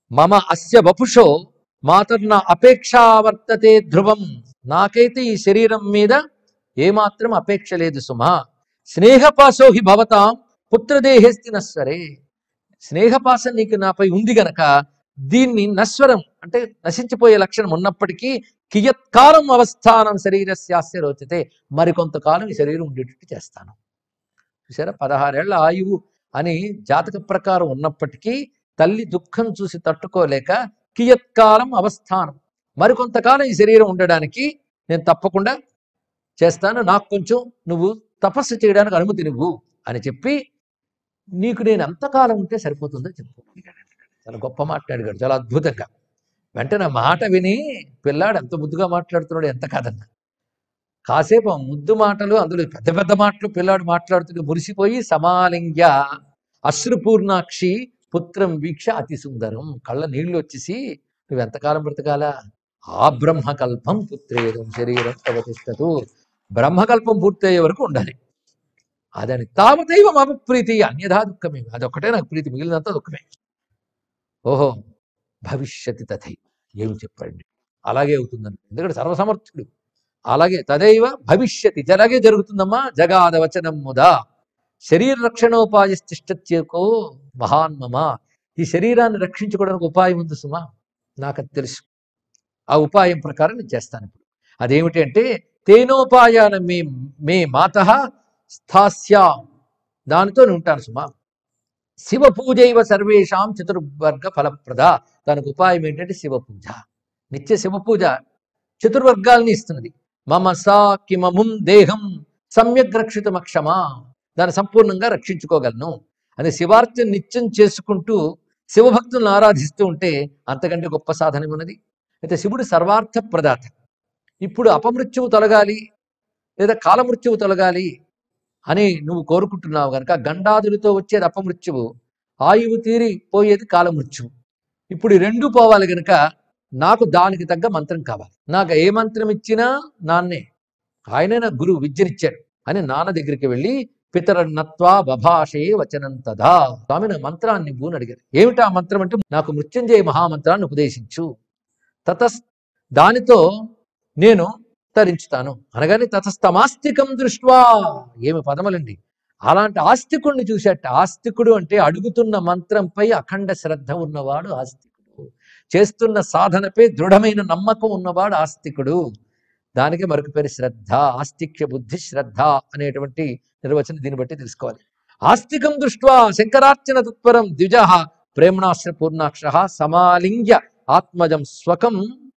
మమ అస్య వపుషో మాతర్న అపేక్షా వర్తతే ధ్రువం నాకైతే ఈ శరీరం మీద ఏమాత్రం అపేక్ష లేదు సుమా స్నేహపాసో హి భవతాం పుత్రదేహేస్తి నస్వరే స్నేహపాసం నీకు నాపై ఉంది గనక దీన్ని నశ్వరం అంటే నశించిపోయే లక్షణం ఉన్నప్పటికీ కియత్కాలం అవస్థానం శరీరస్యాస్య రోచితే మరికొంతకాలం ఈ శరీరం ఉండేటట్టు చేస్తాను చూసారా పదహారేళ్ల ఆయువు అని జాతక ప్రకారం ఉన్నప్పటికీ తల్లి దుఃఖం చూసి తట్టుకోలేక కియత్కాలం అవస్థానం మరికొంతకాలం ఈ శరీరం ఉండడానికి నేను తప్పకుండా చేస్తాను నాకు కొంచెం నువ్వు తపస్సు చేయడానికి అనుమతి నువ్వు అని చెప్పి నీకు నేను ఎంతకాలం ఉంటే సరిపోతుందో చెప్పు చాలా గొప్ప మాట్లాడాడు చాలా అద్భుతంగా వెంటనే ఆ మాట విని పిల్లాడు ఎంత ముద్దుగా మాట్లాడుతున్నాడు ఎంత కాదన్న కాసేపు ఆ ముద్దు మాటలు అందులో పెద్ద పెద్ద మాటలు పిల్లాడు మాట్లాడుతుంటే మురిసిపోయి సమాలింగ్య అశ్రుపూర్ణాక్షి పుత్రం వీక్ష అతి సుందరం కళ్ళ నీళ్లు వచ్చేసి నువ్వు ఎంతకాలం బ్రతకాలా ఆ బ్రహ్మకల్పం పుత్రేదం శరీరం తవతిష్టతు బ్రహ్మకల్పం పూర్తయ్యే వరకు ఉండాలి అదని తావతైవ మమ ప్రీతి అన్యథా దుఃఖమే అదొక్కటే నాకు ప్రీతి మిగిలినంత దుఃఖమే ఓహో భవిష్యతి తథై ఏమి చెప్పండి అలాగే అవుతుందని ఎందుకంటే సర్వసమర్థుడు అలాగే తదైవ భవిష్యతి అలాగే జరుగుతుందమ్మా జగాద వచనం ముదా శరీర రక్షణోపాయస్తిష్టత్యకో మహాన్ మమ ఈ శరీరాన్ని రక్షించుకోవడానికి ఉపాయం ఉంది సుమా నాకు అది తెలుసు ఆ ఉపాయం ప్రకారం నేను చేస్తాను ఇప్పుడు అదేమిటి అంటే తేనోపాయాన మే మే మాత స్థాస్యా దానితో నేను ఉంటాను సుమా శివ పూజైవ సర్వేషాం చతుర్వర్గ ఫలప్రద దానికి ఉపాయం ఏంటంటే శివ పూజ నిత్య శివ పూజ చతుర్వర్గాల్ని ఇస్తున్నది మమ సా కిమముం దేహం సమ్యక్ రక్షితమక్షమా దాన్ని సంపూర్ణంగా రక్షించుకోగలను అని శివార్చన నిత్యం చేసుకుంటూ శివభక్తులను ఆరాధిస్తూ ఉంటే అంతకంటే గొప్ప సాధన ఉన్నది అయితే శివుడు సర్వార్థ ప్రదాత ఇప్పుడు అపమృత్యువు తొలగాలి లేదా కాలమృత్యువు తొలగాలి అని నువ్వు కోరుకుంటున్నావు కనుక గండాదులతో వచ్చేది అపమృత్యువు ఆయువు తీరి పోయేది కాలమృత్యువు ఇప్పుడు ఈ రెండు పోవాలి గనుక నాకు దానికి తగ్గ మంత్రం కావాలి నాకు ఏ మంత్రం ఇచ్చినా నాన్నే ఆయనే నాకు గురువు విద్యనిచ్చాడు అని నాన్న దగ్గరికి వెళ్ళి పితరన్నత్వా బభాషే వచనం తదా స్వామి నా మంత్రాన్ని ఇవ్వు అని అడిగారు ఏమిటా మంత్రం అంటే నాకు మృత్యుంజయ మహామంత్రాన్ని ఉపదేశించు తతస్ దానితో నేను తరించుతాను అనగానే తతస్తమాస్తికం దృష్ట్వా ఏమి పదములండి అలాంటి ఆస్తికుడిని చూసేట ఆస్తికుడు అంటే అడుగుతున్న మంత్రంపై అఖండ శ్రద్ధ ఉన్నవాడు ఆస్తికుడు చేస్తున్న సాధనపై దృఢమైన నమ్మకం ఉన్నవాడు ఆస్తికుడు దానికి మరొక పేరు శ్రద్ధ ఆస్తిక్య బుద్ధి శ్రద్ధ అనేటువంటి నిర్వచనం దీన్ని బట్టి తెలుసుకోవాలి ఆస్తికం దృష్ట్వా శంకరార్చన తత్పరం ద్విజ ప్రేమణాశ్ర పూర్ణాక్ష సమాలింగ్య ఆత్మజం స్వకం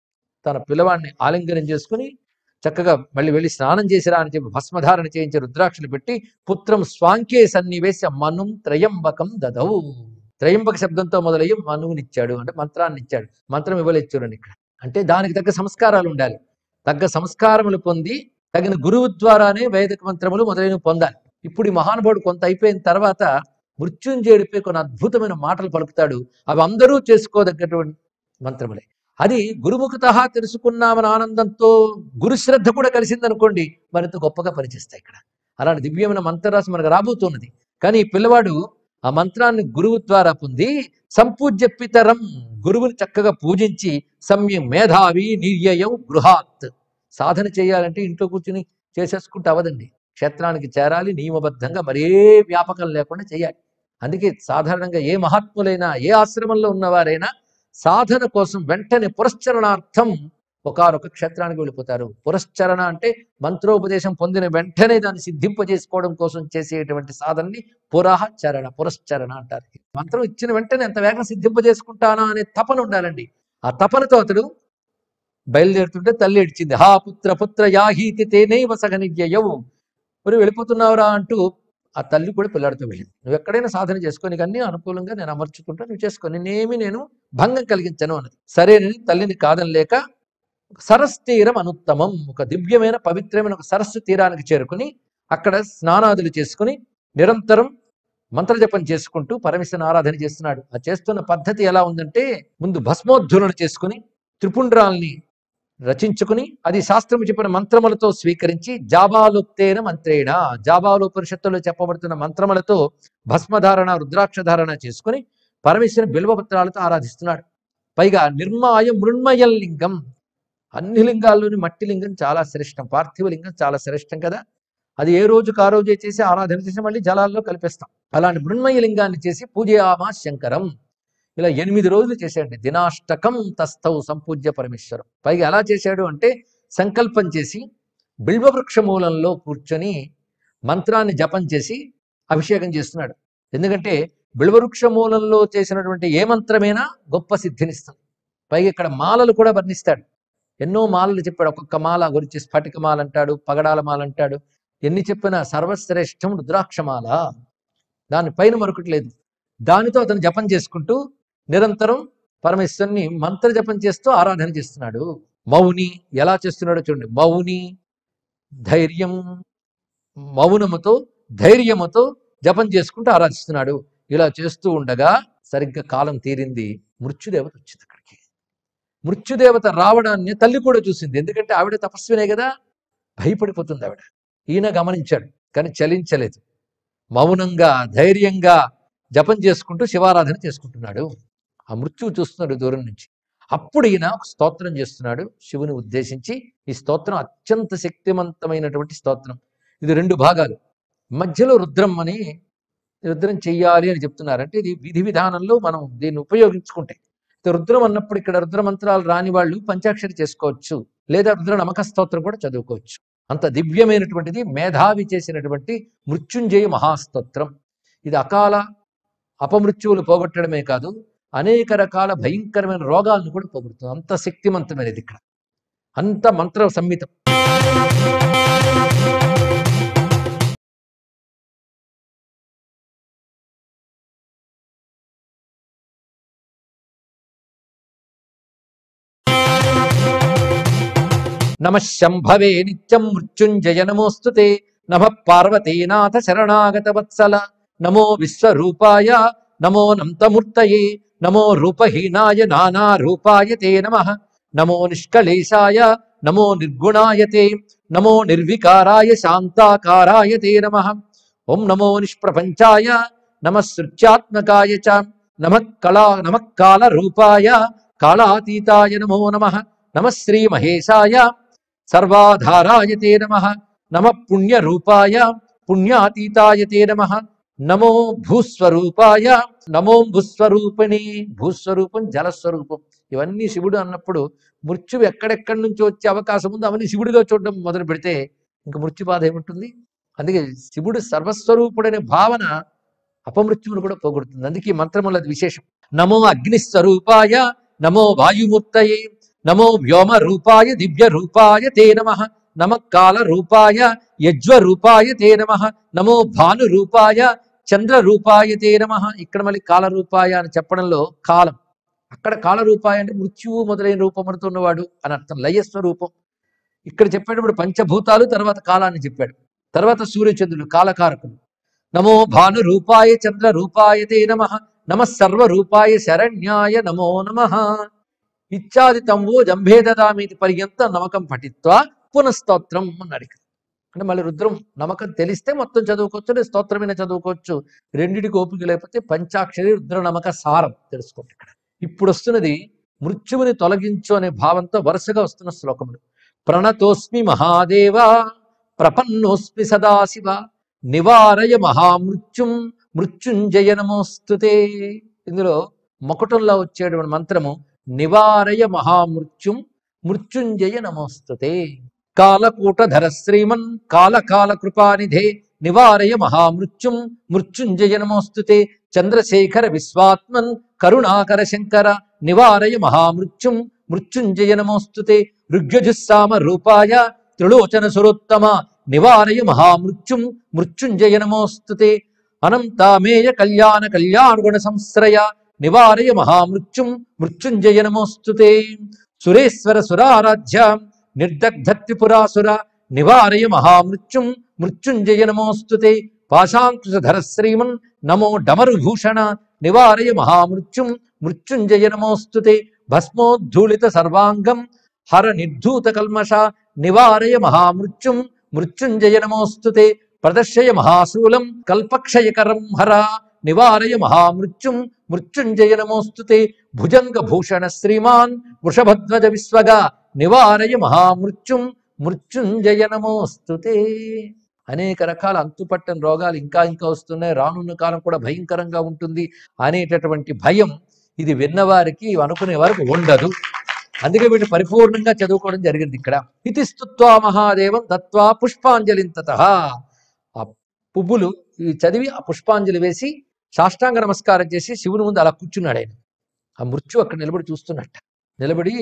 తన పిల్లవాడిని ఆలింగనం చేసుకుని చక్కగా మళ్ళీ వెళ్ళి స్నానం చేసిరా అని చెప్పి భస్మధారణ చేయించి రుద్రాక్షలు పెట్టి పుత్రం స్వాంకే సన్నివేశ మనుం త్రయంబకం దదౌ త్రయంబక శబ్దంతో మొదలయ్యి మనువునిచ్చాడు అంటే మంత్రాన్ని ఇచ్చాడు మంత్రం ఇవ్వలేదు చూడండి ఇక్కడ అంటే దానికి తగ్గ సంస్కారాలు ఉండాలి తగ్గ సంస్కారములు పొంది తగిన గురువు ద్వారానే వేదిక మంత్రములు మొదలైనవి పొందాలి ఇప్పుడు ఈ మహానుభావుడు కొంత అయిపోయిన తర్వాత మృత్యుంజయుడిపై కొన్ని అద్భుతమైన మాటలు పలుకుతాడు అవి అందరూ చేసుకోదగ్గటువంటి మంత్రములే అది గురుముఖత తెలుసుకున్నామని ఆనందంతో గురుశ్రద్ధ కూడా కలిసిందనుకోండి మరింత గొప్పగా పనిచేస్తాయి ఇక్కడ అలాంటి దివ్యమైన మంత్రరాశి మనకు రాబోతున్నది కానీ ఈ పిల్లవాడు ఆ మంత్రాన్ని గురువు ద్వారా పొంది సంపూజ్య పితరం గురువుని చక్కగా పూజించి సమ్యం మేధావి నిర్యయం గృహాత్ సాధన చేయాలంటే ఇంట్లో కూర్చుని చేసేసుకుంటే అవదండి క్షేత్రానికి చేరాలి నియమబద్ధంగా మరే వ్యాపకం లేకుండా చేయాలి అందుకే సాధారణంగా ఏ మహాత్ములైనా ఏ ఆశ్రమంలో ఉన్నవారైనా సాధన కోసం వెంటనే పురశ్చరణార్థం ఒకనొక క్షేత్రానికి వెళ్ళిపోతారు పురశ్చరణ అంటే మంత్రోపదేశం పొందిన వెంటనే దాన్ని సిద్ధింపజేసుకోవడం కోసం చేసేటువంటి సాధనని పురః చరణ పురశ్చరణ అంటారు మంత్రం ఇచ్చిన వెంటనే ఎంత వేగం సిద్ధింపజేసుకుంటానా అనే తపన ఉండాలండి ఆ తపనతో అతడు బయలుదేరుతుంటే తల్లి ఏడ్చింది హా పుత్ర పుత్ర యాహీతి తేనైవ సగనిజ్యయవు మరి వెళ్ళిపోతున్నావురా అంటూ ఆ తల్లి కూడా పిల్లాడితో వెళ్ళింది నువ్వు ఎక్కడైనా సాధన చేసుకో నీకు అన్ని అనుకూలంగా నేను అమర్చుకుంటా నువ్వు చేసుకో నేనేమి నేను భంగం కలిగించను అన్నది సరేనని తల్లిని కాదనలేక సరస్ తీరం అనుత్తమం ఒక దివ్యమైన పవిత్రమైన ఒక సరస్సు తీరానికి చేరుకుని అక్కడ స్నానాదులు చేసుకుని నిరంతరం మంత్రజపం చేసుకుంటూ పరమేశ్వరుని ఆరాధన చేస్తున్నాడు ఆ చేస్తున్న పద్ధతి ఎలా ఉందంటే ముందు భస్మోద్ధులను చేసుకుని త్రిపుండ్రాల్ని రచించుకుని అది శాస్త్రము చెప్పిన మంత్రములతో స్వీకరించి జాబాలుప్తేన మంత్రేణ జాబాలోపనిషత్తులో చెప్పబడుతున్న మంత్రములతో భస్మధారణ రుద్రాక్ష ధారణ చేసుకుని పరమేశ్వరుని బిల్వపత్రాలతో ఆరాధిస్తున్నాడు పైగా నిర్మాయ మృణ్మయం లింగం అన్ని లింగాల్లోని మట్టి లింగం చాలా శ్రేష్టం పార్థివ లింగం చాలా శ్రేష్టం కదా అది ఏ రోజుకు ఆ రోజే చేసి ఆరాధన చేసి మళ్ళీ జలాల్లో కలిపేస్తాం అలాంటి మృణ్మయ లింగాన్ని చేసి పూజయామా శంకరం ఇలా ఎనిమిది రోజులు చేశాడు దినాష్టకం తస్థౌ సంపూజ్య పరమేశ్వరం పైగా ఎలా చేశాడు అంటే సంకల్పం చేసి బిల్వవృక్ష మూలంలో కూర్చొని మంత్రాన్ని జపం చేసి అభిషేకం చేస్తున్నాడు ఎందుకంటే బిల్వవృక్ష మూలంలో చేసినటువంటి ఏ మంత్రమైనా గొప్ప సిద్ధినిస్తుంది పైగా ఇక్కడ మాలలు కూడా వర్ణిస్తాడు ఎన్నో మాలలు చెప్పాడు ఒక్కొక్క మాల గురించి స్ఫటిక మాల అంటాడు పగడాల మాల అంటాడు ఎన్ని చెప్పినా సర్వశ్రేష్టం రుద్రాక్షమాల దాని పైన మరొకటి లేదు దానితో అతను జపం చేసుకుంటూ నిరంతరం పరమేశ్వరుని మంత్ర జపం చేస్తూ ఆరాధన చేస్తున్నాడు మౌని ఎలా చేస్తున్నాడో చూడండి మౌని ధైర్యం మౌనముతో ధైర్యముతో జపం చేసుకుంటూ ఆరాధిస్తున్నాడు ఇలా చేస్తూ ఉండగా సరిగ్గా కాలం తీరింది మృత్యుదేవత వచ్చింది అక్కడికి మృత్యుదేవత రావడాన్ని తల్లి కూడా చూసింది ఎందుకంటే ఆవిడ తపస్వినే కదా భయపడిపోతుంది ఆవిడ ఈయన గమనించాడు కానీ చలించలేదు మౌనంగా ధైర్యంగా జపం చేసుకుంటూ శివారాధన చేసుకుంటున్నాడు ఆ మృత్యువు చూస్తున్నాడు దూరం నుంచి అప్పుడు ఈయన ఒక స్తోత్రం చేస్తున్నాడు శివుని ఉద్దేశించి ఈ స్తోత్రం అత్యంత శక్తివంతమైనటువంటి స్తోత్రం ఇది రెండు భాగాలు మధ్యలో రుద్రం అని రుద్రం చెయ్యాలి అని చెప్తున్నారు అంటే ఇది విధి విధానంలో మనం దీన్ని ఉపయోగించుకుంటే అయితే రుద్రం అన్నప్పుడు ఇక్కడ రుద్ర మంత్రాలు రాని వాళ్ళు పంచాక్షరి చేసుకోవచ్చు లేదా రుద్ర నమక స్తోత్రం కూడా చదువుకోవచ్చు అంత దివ్యమైనటువంటిది మేధావి చేసినటువంటి మృత్యుంజయ మహాస్తోత్రం ఇది అకాల అపమృత్యువులు పోగొట్టడమే కాదు అనేక రకాల భయంకరమైన రోగాలను కూడా పోగొడుతుంది అంత శక్తివంతమైనది ఇక్కడ అంత మంత్ర సంహితం నమ శంభవే నిత్యం మృత్యుంజయ నమోస్తు నమ పార్వతీనాథ శరణాగత వత్సల నమో విశ్వరూపాయ నమో నంతమూర్తయే నమో రూపహీనాయ నానా రూపాయ తే నమ నమో నిష్కళేశాయ నమో నిర్గుణాయ తే నమో నిర్వికారాయ శాంతాకారాయ తే నమ ఓం నమో నిష్ప్రపంచాయ నమ సృత్యాత్మకాయ చ నమ కళా నమ కాల రూపాయ కాళాతీతాయ నమో నమ నమ శ్రీ మహేశాయ సర్వాధారాయ తే నమ నమ పుణ్యరూపాయ పుణ్యాతీతాయ తే నమ నమో భూస్వరూపాయ నమో భూస్వరూపిణి భూస్వరూపం జలస్వరూపం ఇవన్నీ శివుడు అన్నప్పుడు మృత్యువు ఎక్కడెక్కడి నుంచి వచ్చే అవకాశం ఉందో అవన్నీ శివుడిగా చూడడం మొదలు పెడితే ఇంక మృత్యు బాధ ఏముంటుంది అందుకే శివుడు సర్వస్వరూపుడనే భావన అపమృత్యువును కూడా పోగొడుతుంది అందుకే ఈ మంత్రములది విశేషం నమో అగ్నిస్వరూపాయ నమో వాయుమూర్తయే నమో వ్యోమ రూపాయ దివ్య రూపాయ తే నమ నమ కాల రూపాయ యజ్వ రూపాయ తే నమ నమో భాను రూపాయ చంద్ర రూపాయ తే నమ ఇక్కడ మళ్ళీ కాల రూపాయ అని చెప్పడంలో కాలం అక్కడ కాల రూపాయ అంటే మృత్యువు మొదలైన రూపములతో ఉన్నవాడు అని అర్థం లయస్వరూపం ఇక్కడ చెప్పేటప్పుడు పంచభూతాలు తర్వాత కాలాన్ని చెప్పాడు తర్వాత సూర్యచంద్రుడు కాలకారకులు నమో భాను రూపాయ చంద్ర రూపాయ తే నమ నమ సర్వ రూపాయ శరణ్యాయ నమో నమ ఇత్యాది తంబో జంభేదదామీతి పర్యంత నమకం పఠిత్వా పునఃస్తోత్రం అన్నాడు ఇక్కడ అంటే మళ్ళీ రుద్రం నమ్మకం తెలిస్తే మొత్తం చదువుకోవచ్చు లేదా స్తోత్రమైన చదువుకోవచ్చు రెండిటికి ఓపిక లేకపోతే పంచాక్షరి రుద్ర నమక సారం తెలుసుకోండి ఇక్కడ ఇప్పుడు వస్తున్నది మృత్యువుని తొలగించు అనే భావంతో వరుసగా వస్తున్న శ్లోకములు ప్రణతోస్మి మహాదేవ ప్రపన్నోస్మి సదాశివ నివారయ మహామృత్యుం మృత్యుంజయ నమోస్తుతే ఇందులో మకుటంలో వచ్చేటువంటి మంత్రము నివారయ మహామృత్యుం మృత్యుంజయ నమోస్తుతే కాలకూటధర శ్రీమన్ కాలకాల కృపానిధే నివారయ మహామృత్యుం మృత్యుంజయ నమోస్తుతే చంద్రశేఖర విశ్వాత్మన్ కరుణాకర శంకర నివారయ మహామృత్యుం మృత్యుంజయ నమోస్తుతే ఋగ్యజుస్సామ రూపాయ త్రిలోచన సురోత్తమ నివారయ మహామృత్యుం మృత్యుంజయ నమోస్తుతే అనంతామేయ కళ్యాణ కళ్యాణగుణ సంశ్రయ నివారయ మహామృత్యుం మృత్యుంజయ నమోస్తుతే సురేశ్వర సురారాధ్య నిర్దగ్ధ త్రిపురాసుర నివారయ మహామృత్యుం మృత్యుంజయ నమోస్తుతే పాశాంకుశధర శ్రీమన్ నమో డమరుభూషణ నివారయ మహామృత్యుం మృత్యుంజయ నమోస్తుతే భస్మోద్ధూళిత సర్వాంగం హర నిర్ధూత కల్మష నివారయ మహామృత్యుం మృత్యుంజయ నమోస్తుతే ప్రదర్శయ మహాశూలం కల్పక్షయకరం హర నివారయ మహామృత్యుం మృత్యుంజయ నమోస్తుతే భుజంగ భూషణ శ్రీమాన్ వృషభధ్వజ విశ్వగా నివారయ మహామృత్యుం మృత్యుంజయ నమోస్తుతే అనేక రకాల అంతుపట్టని రోగాలు ఇంకా ఇంకా వస్తున్నాయి రానున్న కాలం కూడా భయంకరంగా ఉంటుంది అనేటటువంటి భయం ఇది విన్నవారికి అనుకునే వారికి ఉండదు అందుకే వీళ్ళు పరిపూర్ణంగా చదువుకోవడం జరిగింది ఇక్కడ ఇతి స్తుత్వా మహాదేవం దత్వా పుష్పాంజలింతత ఆ పువ్వులు ఇవి చదివి ఆ పుష్పాంజలి వేసి సాష్టాంగ నమస్కారం చేసి శివుని ముందు అలా కూర్చున్నాడు ఆయన ఆ మృత్యు అక్కడ నిలబడి చూస్తున్నట్ట నిలబడి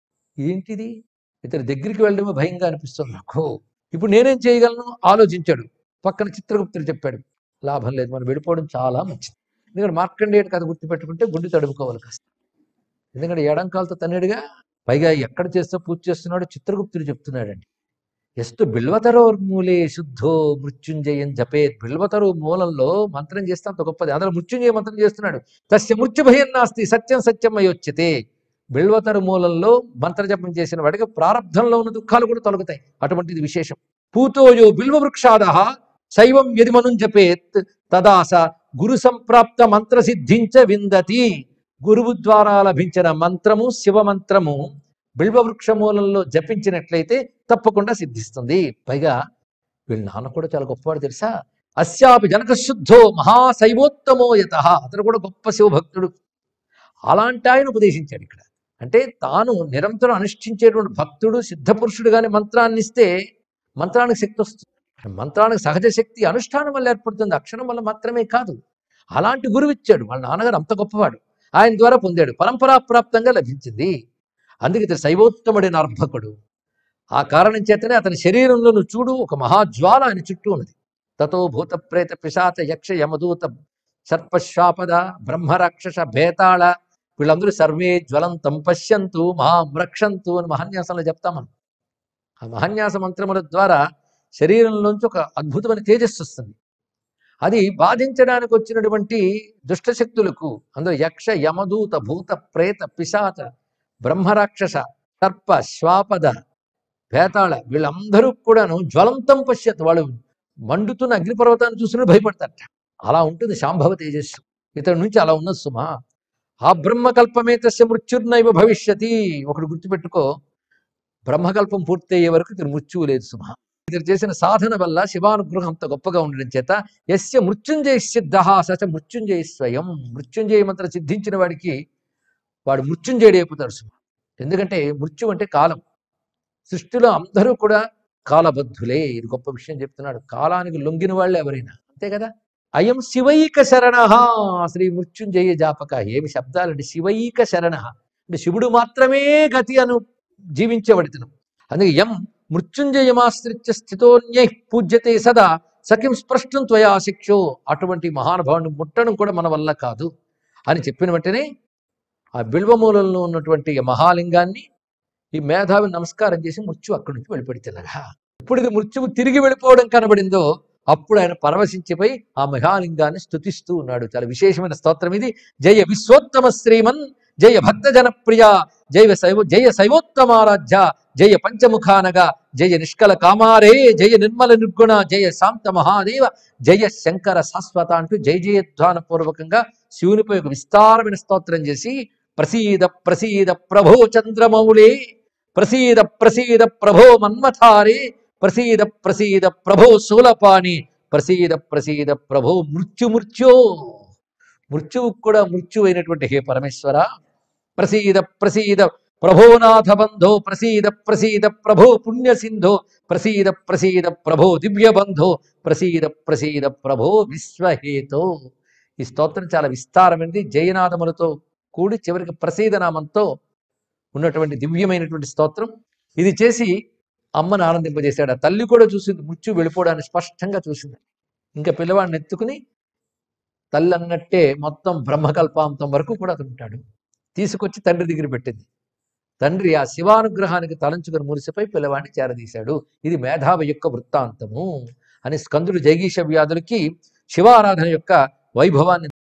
ఏంటిది ఇతని దగ్గరికి వెళ్ళడమే భయంగా అనిపిస్తుంది నాకు ఇప్పుడు నేనేం చేయగలను ఆలోచించాడు పక్కన చిత్రగుప్తుడు చెప్పాడు లాభం లేదు మనం వెళ్ళిపోవడం చాలా మంచిది ఎందుకంటే మార్కండేయుడు కథ గుర్తుపెట్టుకుంటే గుండె తడుపుకోవాలి కాస్త ఎందుకంటే ఎడంకాలతో తన్నేడుగా పైగా ఎక్కడ చేస్తే పూజ చేస్తున్నాడో చిత్రగుప్తుడు చెప్తున్నాడండి ఎస్తు బిల్వతరోర్మూలే శుద్ధో మృత్యుంజయం జపేత్ బిల్వతరు మూలంలో మంత్రం చేస్తే అంత గొప్పది అందులో మృత్యుంజయ మంత్రం చేస్తున్నాడు తస్య మృత్యు భయం నాస్తి సత్యం సత్యం అయ్యొచ్చితే బిల్వతరు మూలంలో మంత్రజపం చేసిన వాడికి ప్రారంధంలో ఉన్న దుఃఖాలు కూడా తొలగుతాయి అటువంటిది విశేషం పూతోయో బిల్వ వృక్షాద శైవం యదిమను జపేత్ తదాస గురు సంప్రాప్త మంత్ర సిద్ధించ విందతి గురువు ద్వారా లభించిన మంత్రము శివ మంత్రము బిల్వ వృక్ష మూలంలో జపించినట్లయితే తప్పకుండా సిద్ధిస్తుంది పైగా వీళ్ళ నాన్న కూడా చాలా గొప్పవాడు తెలుసా అస్యాపి జనక శుద్ధో మహాశైవోత్తమో యత అతను కూడా గొప్ప శివభక్తుడు అలాంటి ఆయన ఉపదేశించాడు ఇక్కడ అంటే తాను నిరంతరం అనుష్ఠించేటువంటి భక్తుడు సిద్ధపురుషుడు కానీ మంత్రాన్ని ఇస్తే మంత్రానికి శక్తి వస్తుంది మంత్రానికి సహజ శక్తి అనుష్ఠానం వల్ల ఏర్పడుతుంది అక్షరం వల్ల మాత్రమే కాదు అలాంటి గురువు ఇచ్చాడు వాళ్ళ నాన్నగారు అంత గొప్పవాడు ఆయన ద్వారా పొందాడు పరంపరాప్రాప్తంగా లభించింది అందుకే ఇతను శైవోత్తముడైన అర్భకుడు ఆ కారణం చేతనే అతని శరీరంలో నువ్వు చూడు ఒక మహాజ్వాల ఆయన చుట్టూ ఉన్నది తతో భూత ప్రేత పిశాచ యక్ష యమదూత సర్పశ్వాపద బ్రహ్మరాక్షస భేతాళ వీళ్ళందరూ సర్వే జ్వలంతం పశ్యంతు మహాం రక్షంతు అని మహాన్యాసంలో చెప్తాం మనం ఆ మహాన్యాస మంత్రముల ద్వారా శరీరంలోంచి ఒక అద్భుతమైన తేజస్సు వస్తుంది అది బాధించడానికి వచ్చినటువంటి దుష్టశక్తులకు అందులో యక్ష యమదూత భూత ప్రేత పిశాచ బ్రహ్మరాక్షస సర్ప శ్వాపద భేతాళ వీళ్ళందరూ కూడాను జ్వలంతం పశ్యత్ వాళ్ళు మండుతున్న అగ్నిపర్వతాన్ని చూసినప్పుడు భయపడతారట అలా ఉంటుంది శాంభవ తేజస్సు ఇతడి నుంచి అలా ఉన్నది సుమా ఆ బ్రహ్మకల్పమే తస్య మృత్యుర్నైవ భవిష్యతి ఒకటి గుర్తుపెట్టుకో బ్రహ్మకల్పం పూర్తయ్యే వరకు ఇతను మృత్యువు లేదు సుమా ఇతను చేసిన సాధన వల్ల శివానుగ్రహం అంత గొప్పగా ఉండడం చేత యస్య మృత్యుంజయ సిద్ధ సచ మృత్యుంజయ స్వయం మృత్యుంజయ మంత్రం సిద్ధించిన వాడికి వాడు మృత్యుంజయుడు అయిపోతాడు సుమా ఎందుకంటే మృత్యు అంటే కాలం సృష్టిలో అందరూ కూడా కాలబద్ధులే ఇది గొప్ప విషయం చెప్తున్నాడు కాలానికి లొంగిన వాళ్ళు ఎవరైనా అంతే కదా అయం శివైక శరణ శ్రీ మృత్యుంజయ జాపక ఏమి శబ్దాలండి శివైక శరణ అంటే శివుడు మాత్రమే గతి అను జీవించేవాడితను అందుకే ఎం మృత్యుంజయమాశ్రిత్య స్థితోన్యై పూజ్యతే సదా సఖిం స్పష్టం త్వయా శిక్షో అటువంటి మహానుభావుని ముట్టడం కూడా మన వల్ల కాదు అని చెప్పిన వెంటనే ఆ బిల్వమూలంలో ఉన్నటువంటి ఈ మహాలింగాన్ని ఈ మేధావి నమస్కారం చేసి మృత్యు అక్కడి నుంచి వెళ్ళిపెడుతున్నారా ఇప్పుడు ఇది మృత్యువు తిరిగి వెళ్ళిపోవడం కనబడిందో అప్పుడు ఆయన పరవశించిపోయి ఆ మహాలింగాన్ని స్తుతిస్తూ ఉన్నాడు చాలా విశేషమైన స్తోత్రం ఇది జయ విశ్వోత్తమ శ్రీమన్ జయ భక్త జనప్రియ జయ శైవ జయ శైవోత్తమారాధ్య జయ పంచముఖానగ జయ నిష్కల కామారే జయ నిర్మల నిర్గుణ జయ శాంత మహాదేవ జయ శంకర శాశ్వత అంటూ జయ జయధ్వాన పూర్వకంగా శివునిపై ఒక విస్తారమైన స్తోత్రం చేసి ప్రసీద ప్రసీద ప్రభో చంద్రమౌళే ప్రసీద ప్రసీద ప్రభో మన్మథారే ప్రసీద ప్రసీద ప్రభో శూలపాణి ప్రసీద ప్రసీద ప్రభో మృత్యు మృత్యో మృత్యువు కూడా మృత్యు అయినటువంటి హే పరమేశ్వర ప్రసీద ప్రసీద ప్రభోనాథ బంధో ప్రసీద ప్రసీద ప్రభో పుణ్య సింధో ప్రసీద ప్రసీద ప్రభో దివ్య బంధో ప్రసీద ప్రసీద ప్రభో విశ్వహేతో ఈ స్తోత్రం చాలా విస్తారమైనది జయనాదములతో కూడి చివరికి ప్రసీదనామంతో ఉన్నటువంటి దివ్యమైనటువంటి స్తోత్రం ఇది చేసి అమ్మను ఆనందింపజేశాడు ఆ తల్లి కూడా చూసింది మృత్యు వెళ్ళిపోవడాన్ని స్పష్టంగా చూసింది ఇంకా పిల్లవాడిని ఎత్తుకుని తల్లి అన్నట్టే మొత్తం బ్రహ్మకల్పాంతం వరకు కూడా అతను ఉంటాడు తీసుకొచ్చి తండ్రి దగ్గర పెట్టింది తండ్రి ఆ శివానుగ్రహానికి తలంచుకుని మురిసిపై పిల్లవాడిని చేరదీశాడు ఇది మేధావి యొక్క వృత్తాంతము అని స్కందుడు జైగీష వ్యాధులకి శివారాధన యొక్క వైభవాన్ని